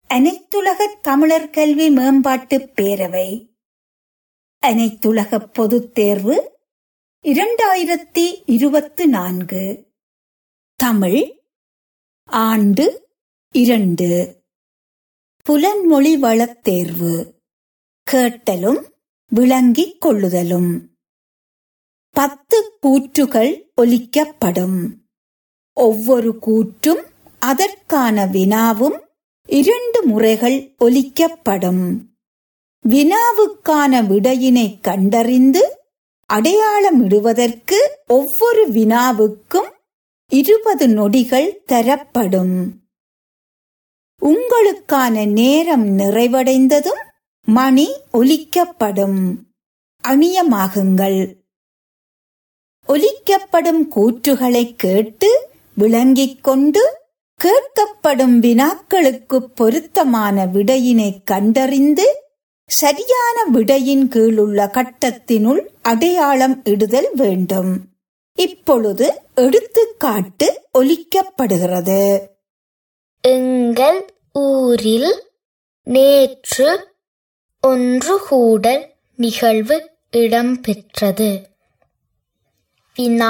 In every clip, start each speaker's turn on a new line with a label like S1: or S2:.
S1: அனைத்துலகத் தமிழர் கல்வி மேம்பாட்டுப் பேரவை அனைத்துலக பொதுத் தேர்வு இரண்டாயிரத்தி இருபத்து நான்கு தமிழ் ஆண்டு இரண்டு புலன்மொழி வளத் தேர்வு கேட்டலும் விளங்கிக் கொள்ளுதலும் பத்து கூற்றுகள் ஒலிக்கப்படும் ஒவ்வொரு கூற்றும் அதற்கான வினாவும் இரண்டு முறைகள் ஒலிக்கப்படும் வினாவுக்கான விடையினை கண்டறிந்து அடையாளமிடுவதற்கு ஒவ்வொரு வினாவுக்கும் இருபது நொடிகள் தரப்படும் உங்களுக்கான நேரம் நிறைவடைந்ததும் மணி ஒலிக்கப்படும் அணியமாகுங்கள் ஒலிக்கப்படும் கூற்றுகளை கேட்டு விளங்கிக் கொண்டு கேட்கப்படும் வினாக்களுக்கு பொருத்தமான விடையினை கண்டறிந்து சரியான விடையின் கீழுள்ள கட்டத்தினுள் அடையாளம் இடுதல் வேண்டும் இப்பொழுது எடுத்துக்காட்டு ஒலிக்கப்படுகிறது
S2: எங்கள் ஊரில் நேற்று ஒன்று கூடல் நிகழ்வு இடம்பெற்றது வினா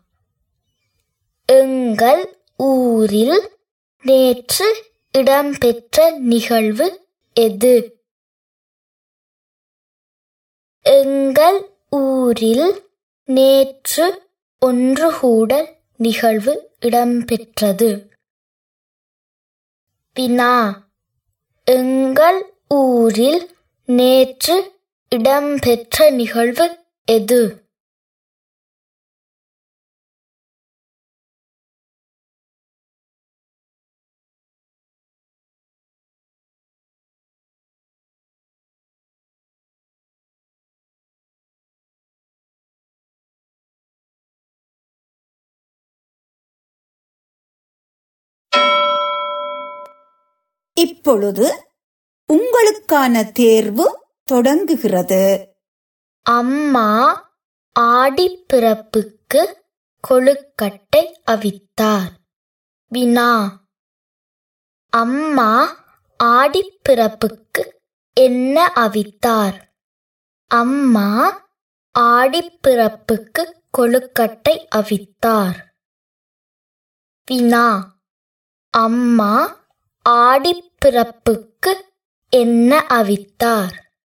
S2: எங்கள் ஊரில் நேற்று இடம்பெற்ற நிகழ்வு எது எங்கள் ஊரில் நேற்று ஒன்று கூடல் நிகழ்வு இடம்பெற்றது வினா எங்கள் ஊரில் நேற்று இடம்பெற்ற நிகழ்வு எது
S1: இப்பொழுது உங்களுக்கான தேர்வு தொடங்குகிறது
S2: அம்மா ஆடிப்பிறப்புக்கு கொழுக்கட்டை அவித்தார் வினா அம்மா ஆடிப்பிறப்புக்கு என்ன அவித்தார் அம்மா ஆடிப்பிறப்புக்கு கொழுக்கட்டை அவித்தார் வினா அம்மா ஆடிப்பிறப்புக்கு என்ன அவித்தார்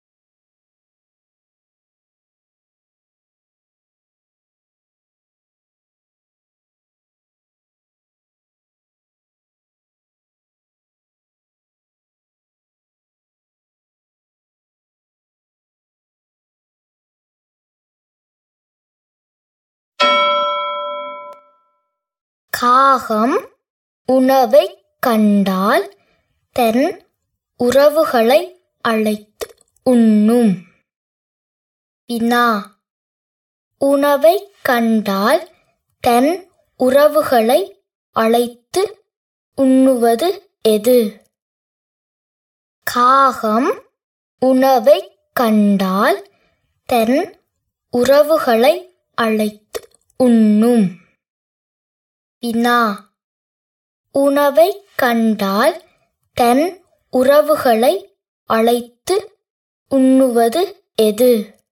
S2: காகம் உணவைக் கண்டால் தன் உறவுகளை அழைத்து உண்ணும் வினா உணவைக் கண்டால் தன் உறவுகளை அழைத்து உண்ணுவது எது காகம் உணவைக் கண்டால் தன் உறவுகளை அழைத்து உண்ணும் வினா உணவைக் கண்டால் தன் உறவுகளை அழைத்து உண்ணுவது எது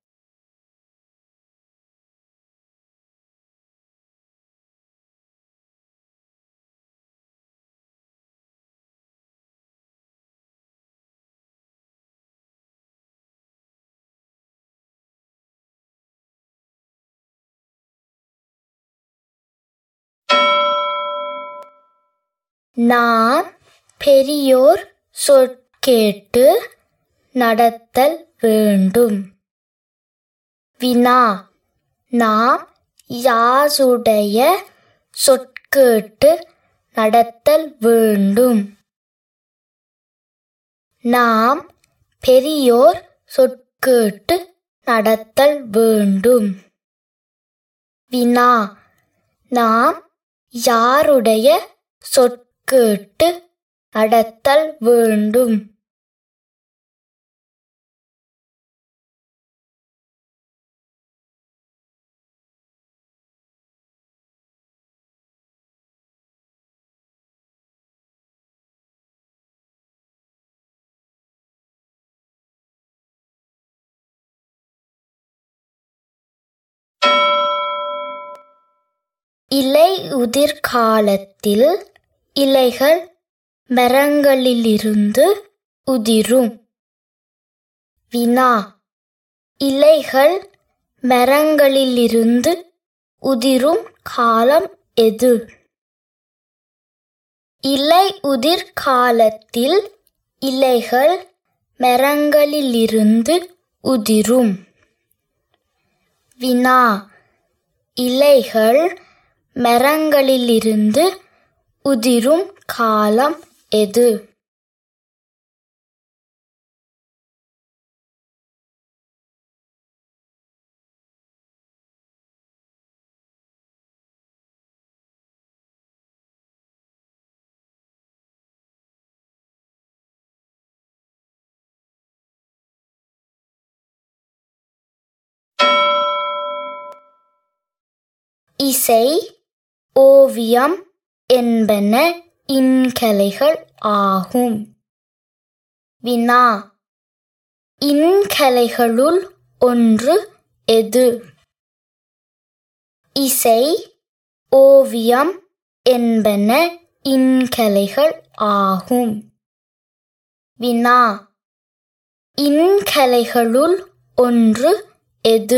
S2: நாம் பெரியோர் சொற்கேட்டு நடத்தல் வேண்டும் வினா நாம் யாசுடைய சொற்கேட்டு நடத்தல் வேண்டும் நாம் பெரியோர் சொற்கேட்டு நடத்தல் வேண்டும் வினா நாம் யாருடைய சொற்கேட்டு நடத்தல் வேண்டும் இலை உதிர் காலத்தில் இலைகள் மரங்களிலிருந்து உதிரும் வினா இலைகள் மரங்களிலிருந்து உதிரும் காலம் எது இலை உதிர் காலத்தில் இலைகள் மரங்களிலிருந்து உதிரும் வினா இலைகள் மரங்களிலிருந்து உதிரும் காலம் எது இசை ஓவியம் என்பன இன்கலைகள் ஆகும் வினா இன்கலைகளுள் ஒன்று எது இசை ஓவியம் என்பன இன்கலைகள் ஆகும் வினா இன்கலைகளுள் ஒன்று எது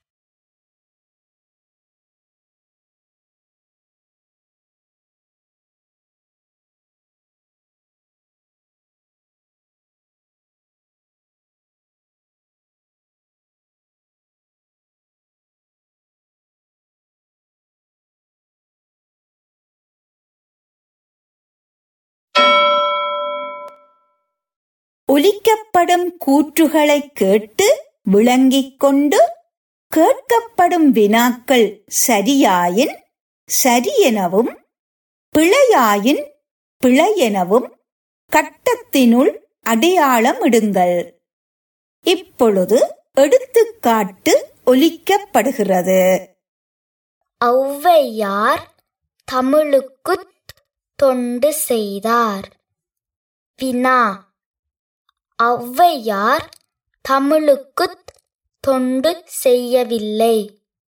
S1: ஒலிக்கப்படும் கூற்றுகளைக் கேட்டு விளங்கிக் கொண்டு கேட்கப்படும் வினாக்கள் சரியாயின் சரியெனவும் பிழையாயின் பிழையெனவும் கட்டத்தினுள் அடையாளமிடுங்கள் இப்பொழுது எடுத்துக்காட்டு ஒலிக்கப்படுகிறது
S2: ஔவையார் தமிழுக்குத் தொண்டு செய்தார் வினா ஔவையார் தமிழுக்குத் தொண்டு செய்யவில்லை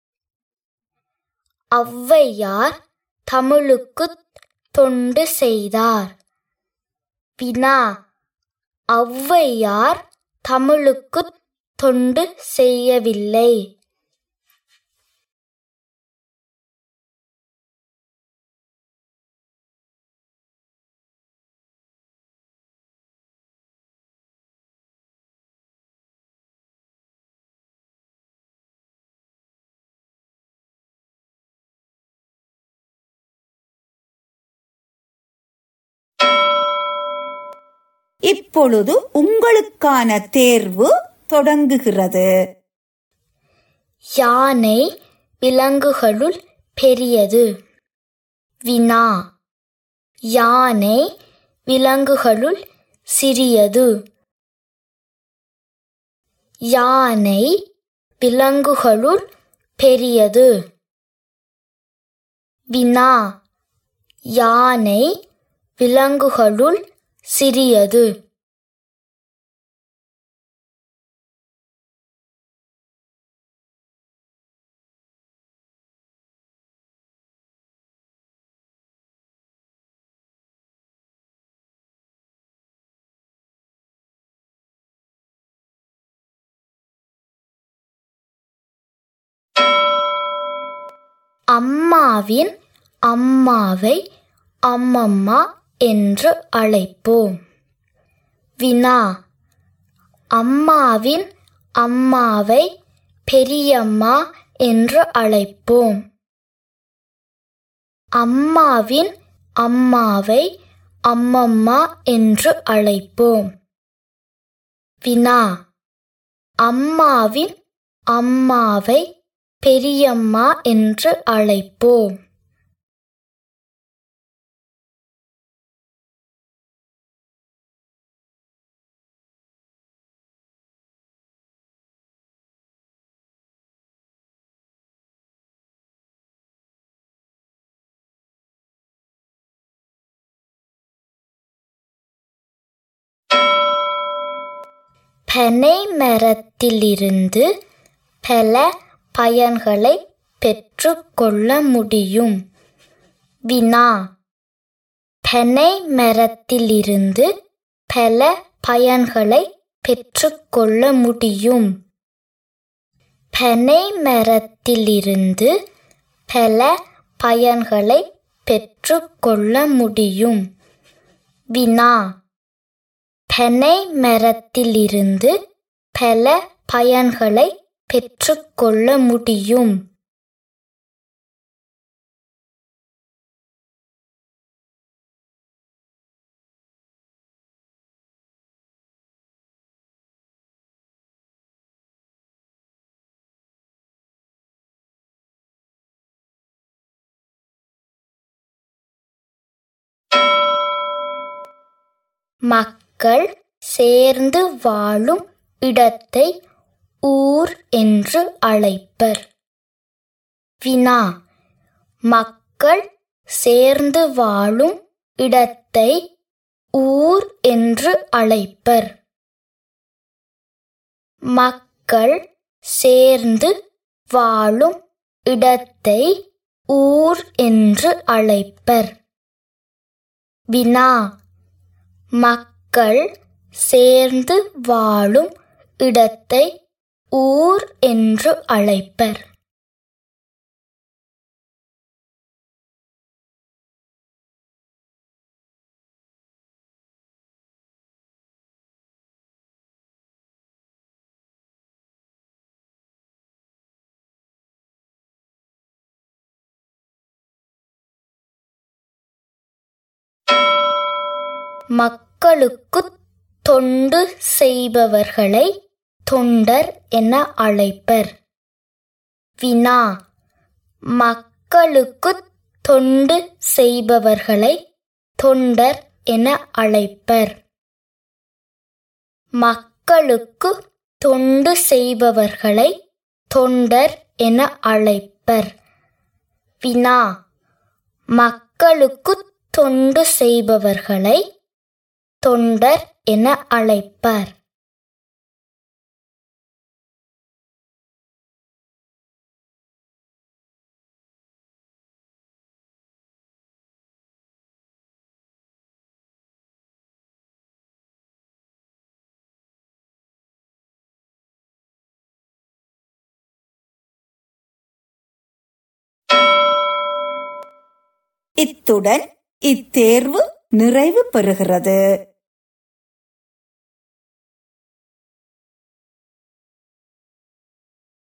S2: ஔவையார் தமிழுக்குத் தொண்டு செய்தார் வினா ஔவையார் தமிழுக்குத் தொண்டு செய்யவில்லை
S1: இப்பொழுது உங்களுக்கான தேர்வு தொடங்குகிறது
S2: யானை விலங்குகளுள் பெரியது வினா யானை விலங்குகளுள் சிறியது யானை விலங்குகளுள் பெரியது வினா யானை விலங்குகளுள் சிறியது அம்மாவின் அம்மாவை அம்மம்மா என்று அழைப்போம் வினா அம்மாவின் அம்மாவை பெரியம்மா என்று அழைப்போம் அம்மாவின் அம்மாவை அம்மம்மா என்று அழைப்போம் வினா அம்மாவின் அம்மாவை பெரியம்மா என்று அழைப்போம் பனை மரத்திலிருந்து பல பயன்களை பெற்றுக்கொள்ள முடியும் வினா பனை மரத்திலிருந்து பல பயன்களை பெற்றுக்கொள்ள முடியும் பனை மரத்திலிருந்து பல பயன்களை பெற்றுக்கொள்ள முடியும் வினா பனை மரத்திலிருந்து பல பயன்களை பெற்றுக்கொள்ள முடியும் மக்கள் சேர்ந்து வாழும் இடத்தை ஊர் என்று அழைப்பர் வினா மக்கள் சேர்ந்து வாழும் இடத்தை ஊர் என்று அழைப்பர் மக்கள் சேர்ந்து வாழும் இடத்தை ஊர் என்று அழைப்பர் வினா மக்கள் சேர்ந்து வாழும் இடத்தை ஊர் என்று அழைப்பர் மக்களுக்குத் தொண்டு செய்பவர்களை தொண்டர் என அழைப்பர் வினா மக்களுக்குத் தொண்டு செய்பவர்களை தொண்டர் என அழைப்பர் மக்களுக்கு தொண்டு செய்பவர்களை தொண்டர் என அழைப்பர் வினா மக்களுக்குத் தொண்டு செய்பவர்களை தொண்டர் என அழைப்பர்
S1: இத்துடன் இத்தேர்வு நிறைவு பெறுகிறது